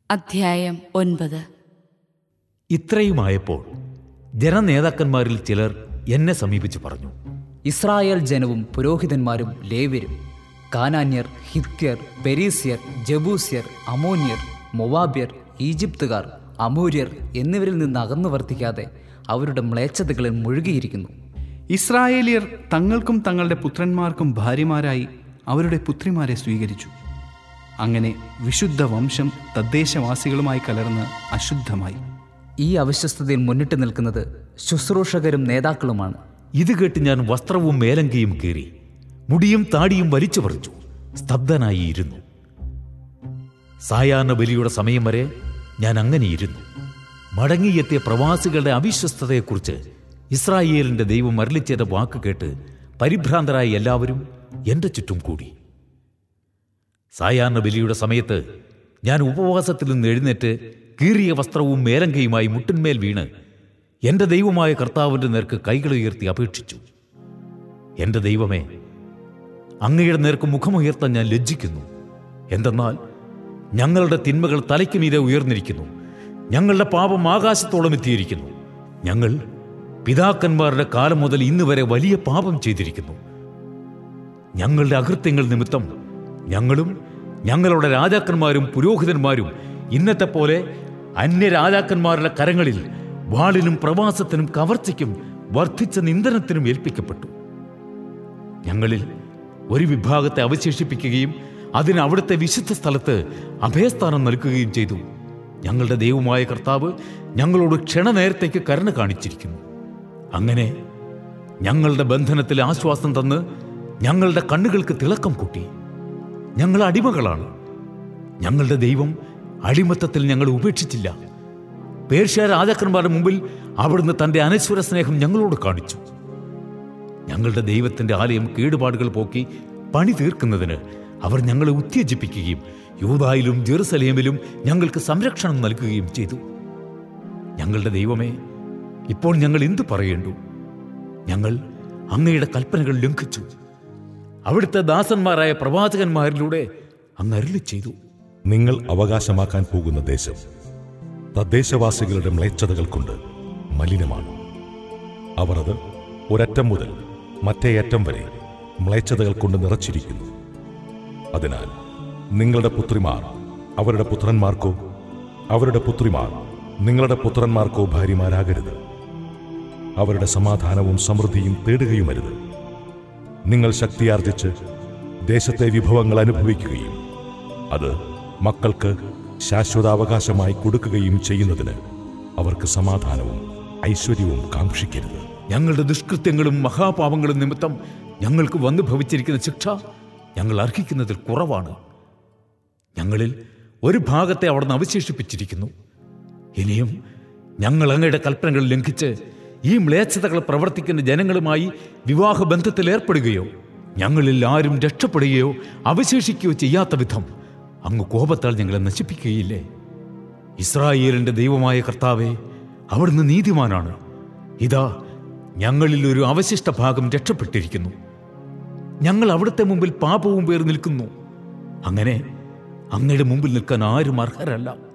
അധ്യായം ഒൻപത് ഇത്രയുമായപ്പോൾ ജനനേതാക്കന്മാരിൽ ചിലർ എന്നെ സമീപിച്ചു പറഞ്ഞു ഇസ്രായേൽ ജനവും പുരോഹിതന്മാരും ലേവ്യരും കാനാന്യർ ഹിത്യർ പെരീസ്യർ ജബൂസ്യർ അമോന്യർ മൊവാബ്യർ ഈജിപ്തുകാർ അമൂര്യർ എന്നിവരിൽ നിന്ന് അകന്നു വർത്തിക്കാതെ അവരുടെ മ്ലേച്ഛതകളിൽ മുഴുകിയിരിക്കുന്നു ഇസ്രായേലിയർ തങ്ങൾക്കും തങ്ങളുടെ പുത്രന്മാർക്കും ഭാര്യമാരായി അവരുടെ പുത്രിമാരെ സ്വീകരിച്ചു അങ്ങനെ വിശുദ്ധ വംശം തദ്ദേശവാസികളുമായി കലർന്ന് അശുദ്ധമായി ഈ അവിശ്വസ്തതയിൽ മുന്നിട്ട് നിൽക്കുന്നത് ശുശ്രൂഷകരും നേതാക്കളുമാണ് ഇത് കേട്ട് ഞാൻ വസ്ത്രവും മേലങ്കിയും കീറി മുടിയും താടിയും വലിച്ചു പറിച്ചു സ്തബ്ധനായി ഇരുന്നു സായാഹ്ന ബലിയുടെ സമയം വരെ ഞാൻ അങ്ങനെയിരുന്നു മടങ്ങിയെത്തിയ പ്രവാസികളുടെ അവിശ്വസ്തതയെക്കുറിച്ച് ഇസ്രായേലിന്റെ ദൈവം അരളിച്ചേത വാക്ക് കേട്ട് പരിഭ്രാന്തരായ എല്ലാവരും എന്റെ ചുറ്റും കൂടി സായാഹ്ന ബലിയുടെ സമയത്ത് ഞാൻ ഉപവാസത്തിൽ നിന്ന് എഴുന്നേറ്റ് കീറിയ വസ്ത്രവും മേലങ്കയുമായി മുട്ടിന്മേൽ വീണ് എന്റെ ദൈവമായ കർത്താവിന്റെ നേർക്ക് കൈകൾ ഉയർത്തി അപേക്ഷിച്ചു എന്റെ ദൈവമേ അങ്ങയുടെ നേർക്ക് മുഖമുയർത്താൻ ഞാൻ ലജ്ജിക്കുന്നു എന്തെന്നാൽ ഞങ്ങളുടെ തിന്മകൾ തലയ്ക്ക് മീതെ ഉയർന്നിരിക്കുന്നു ഞങ്ങളുടെ പാപം ആകാശത്തോളം എത്തിയിരിക്കുന്നു ഞങ്ങൾ പിതാക്കന്മാരുടെ കാലം മുതൽ ഇന്ന് വരെ വലിയ പാപം ചെയ്തിരിക്കുന്നു ഞങ്ങളുടെ അകൃത്യങ്ങൾ നിമിത്തം ഞങ്ങളും ഞങ്ങളുടെ രാജാക്കന്മാരും പുരോഹിതന്മാരും ഇന്നത്തെ പോലെ അന്യ രാജാക്കന്മാരുടെ കരങ്ങളിൽ വാളിനും പ്രവാസത്തിനും കവർച്ചയ്ക്കും വർദ്ധിച്ച നിന്ദനത്തിനും ഏൽപ്പിക്കപ്പെട്ടു ഞങ്ങളിൽ ഒരു വിഭാഗത്തെ അവശേഷിപ്പിക്കുകയും അതിന് അവിടുത്തെ വിശുദ്ധ സ്ഥലത്ത് അഭയസ്ഥാനം നൽകുകയും ചെയ്തു ഞങ്ങളുടെ ദൈവമായ കർത്താവ് ഞങ്ങളോട് ക്ഷണനേരത്തേക്ക് കരുണ കാണിച്ചിരിക്കുന്നു അങ്ങനെ ഞങ്ങളുടെ ബന്ധനത്തിൽ ആശ്വാസം തന്ന് ഞങ്ങളുടെ കണ്ണുകൾക്ക് തിളക്കം കൂട്ടി ഞങ്ങൾ അടിമകളാണ് ഞങ്ങളുടെ ദൈവം അടിമത്തത്തിൽ ഞങ്ങൾ ഉപേക്ഷിച്ചില്ല പേർഷ്യ രാജാക്കന്മാരുടെ മുമ്പിൽ അവിടുന്ന് തന്റെ അനശ്വര സ്നേഹം ഞങ്ങളോട് കാണിച്ചു ഞങ്ങളുടെ ദൈവത്തിന്റെ ആലയം കേടുപാടുകൾ പോക്കി പണി തീർക്കുന്നതിന് അവർ ഞങ്ങളെ ഉത്തേജിപ്പിക്കുകയും യൂതായിലും ജെറുസലേമിലും ഞങ്ങൾക്ക് സംരക്ഷണം നൽകുകയും ചെയ്തു ഞങ്ങളുടെ ദൈവമേ ഇപ്പോൾ ഞങ്ങൾ എന്തു പറയേണ്ടു ഞങ്ങൾ അങ്ങയുടെ കൽപ്പനകൾ ലംഘിച്ചു അവിടുത്തെ ദാസന്മാരായ പ്രവാചകന്മാരിലൂടെ അങ്ങ് അരുളി ചെയ്തു നിങ്ങൾ അവകാശമാക്കാൻ പോകുന്ന ദേശം തദ്ദേശവാസികളുടെ മ്ലേച്ഛതകൾ കൊണ്ട് മലിനമാണ് അവർ അത് ഒരറ്റം മുതൽ മറ്റേ അറ്റം വരെ മ്ലേച്ഛതകൾ കൊണ്ട് നിറച്ചിരിക്കുന്നു അതിനാൽ നിങ്ങളുടെ പുത്രിമാർ അവരുടെ പുത്രന്മാർക്കോ അവരുടെ പുത്രിമാർ നിങ്ങളുടെ പുത്രന്മാർക്കോ ഭാര്യമാരാകരുത് അവരുടെ സമാധാനവും സമൃദ്ധിയും തേടുകയുമരുത് നിങ്ങൾ ശക്തിയാർജിച്ച് ദേശത്തെ വിഭവങ്ങൾ അനുഭവിക്കുകയും അത് മക്കൾക്ക് ശാശ്വതാവകാശമായി കൊടുക്കുകയും ചെയ്യുന്നതിന് അവർക്ക് സമാധാനവും ഐശ്വര്യവും കാക്ഷിക്കരുത് ഞങ്ങളുടെ ദുഷ്കൃത്യങ്ങളും മഹാപാപങ്ങളും നിമിത്തം ഞങ്ങൾക്ക് വന്നു ഭവിച്ചിരിക്കുന്ന ശിക്ഷ ഞങ്ങൾ അർഹിക്കുന്നതിൽ കുറവാണ് ഞങ്ങളിൽ ഒരു ഭാഗത്തെ അവിടുന്ന് അവശേഷിപ്പിച്ചിരിക്കുന്നു ഇനിയും ഞങ്ങൾ അങ്ങയുടെ കൽപ്പനകൾ ലംഘിച്ച് ഈ മ്ലേച്ഛതകൾ പ്രവർത്തിക്കുന്ന ജനങ്ങളുമായി വിവാഹബന്ധത്തിൽ ഏർപ്പെടുകയോ ഞങ്ങളിൽ ആരും രക്ഷപ്പെടുകയോ അവശേഷിക്കുകയോ ചെയ്യാത്ത വിധം അങ്ങ് കോപത്താൽ ഞങ്ങളെ നശിപ്പിക്കുകയില്ലേ ഇസ്രായേലിന്റെ ദൈവമായ കർത്താവെ അവിടുന്ന് നീതിമാനാണ് ഇതാ ഞങ്ങളിൽ ഒരു അവശിഷ്ട ഭാഗം രക്ഷപ്പെട്ടിരിക്കുന്നു ഞങ്ങൾ അവിടുത്തെ മുമ്പിൽ പാപവും പേർ നിൽക്കുന്നു അങ്ങനെ അങ്ങയുടെ മുമ്പിൽ നിൽക്കാൻ ആരും അർഹരല്ല